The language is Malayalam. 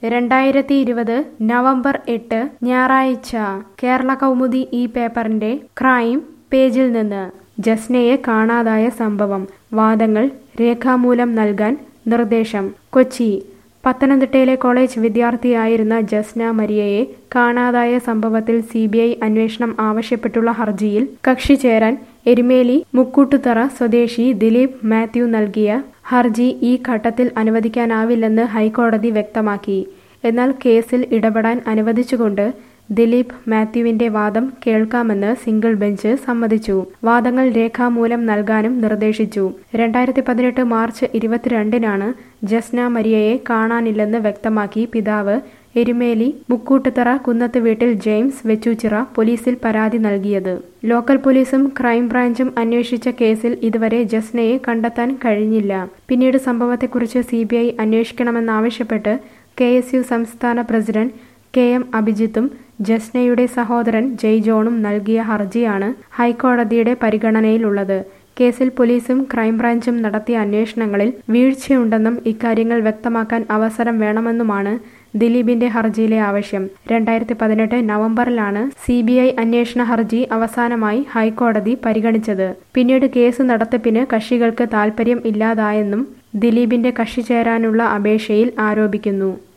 രണ്ടായിരത്തി ഇരുപത് നവംബർ എട്ട് ഞായറാഴ്ച കേരള കൗമുദി ഈ പേപ്പറിന്റെ ക്രൈം പേജിൽ നിന്ന് ജസ്നയെ കാണാതായ സംഭവം വാദങ്ങൾ രേഖാമൂലം നൽകാൻ നിർദ്ദേശം കൊച്ചി പത്തനംതിട്ടയിലെ കോളേജ് വിദ്യാർത്ഥിയായിരുന്ന ജസ്ന മരിയയെ കാണാതായ സംഭവത്തിൽ സി ബി ഐ അന്വേഷണം ആവശ്യപ്പെട്ടുള്ള ഹർജിയിൽ കക്ഷി ചേരാൻ എരുമേലി മുക്കൂട്ടുതറ സ്വദേശി ദിലീപ് മാത്യു നൽകിയ ഹർജി ഈ ഘട്ടത്തിൽ അനുവദിക്കാനാവില്ലെന്ന് ഹൈക്കോടതി വ്യക്തമാക്കി എന്നാൽ കേസിൽ ഇടപെടാൻ അനുവദിച്ചുകൊണ്ട് ദിലീപ് മാത്യുവിന്റെ വാദം കേൾക്കാമെന്ന് സിംഗിൾ ബെഞ്ച് സമ്മതിച്ചു വാദങ്ങൾ രേഖാമൂലം നൽകാനും നിർദ്ദേശിച്ചു രണ്ടായിരത്തി പതിനെട്ട് മാർച്ച് ഇരുപത്തിരണ്ടിനാണ് ജസ്ന മരിയയെ കാണാനില്ലെന്ന് വ്യക്തമാക്കി പിതാവ് എരുമേലി മുക്കൂട്ടുതറ കുന്നത്ത് വീട്ടിൽ ജെയിംസ് വെച്ചൂച്ചിറ പോലീസിൽ പരാതി നൽകിയത് ലോക്കൽ പോലീസും ക്രൈംബ്രാഞ്ചും അന്വേഷിച്ച കേസിൽ ഇതുവരെ ജസ്നയെ കണ്ടെത്താൻ കഴിഞ്ഞില്ല പിന്നീട് സംഭവത്തെക്കുറിച്ച് സി ബി ഐ അന്വേഷിക്കണമെന്നാവശ്യപ്പെട്ട് കെ എസ് യു സംസ്ഥാന പ്രസിഡന്റ് കെ എം അഭിജിത്തും ജസ്നയുടെ സഹോദരൻ ജയ് ജോണും നൽകിയ ഹർജിയാണ് ഹൈക്കോടതിയുടെ പരിഗണനയിലുള്ളത് കേസിൽ പോലീസും ക്രൈംബ്രാഞ്ചും നടത്തിയ അന്വേഷണങ്ങളിൽ വീഴ്ചയുണ്ടെന്നും ഇക്കാര്യങ്ങൾ വ്യക്തമാക്കാൻ അവസരം വേണമെന്നുമാണ് ദിലീപിന്റെ ഹർജിയിലെ ആവശ്യം രണ്ടായിരത്തി പതിനെട്ട് നവംബറിലാണ് സി ബി ഐ അന്വേഷണ ഹർജി അവസാനമായി ഹൈക്കോടതി പരിഗണിച്ചത് പിന്നീട് കേസ് നടത്തിപ്പിന് കക്ഷികൾക്ക് താൽപര്യം ഇല്ലാതായെന്നും ദിലീപിന്റെ കക്ഷി ചേരാനുള്ള അപേക്ഷയിൽ ആരോപിക്കുന്നു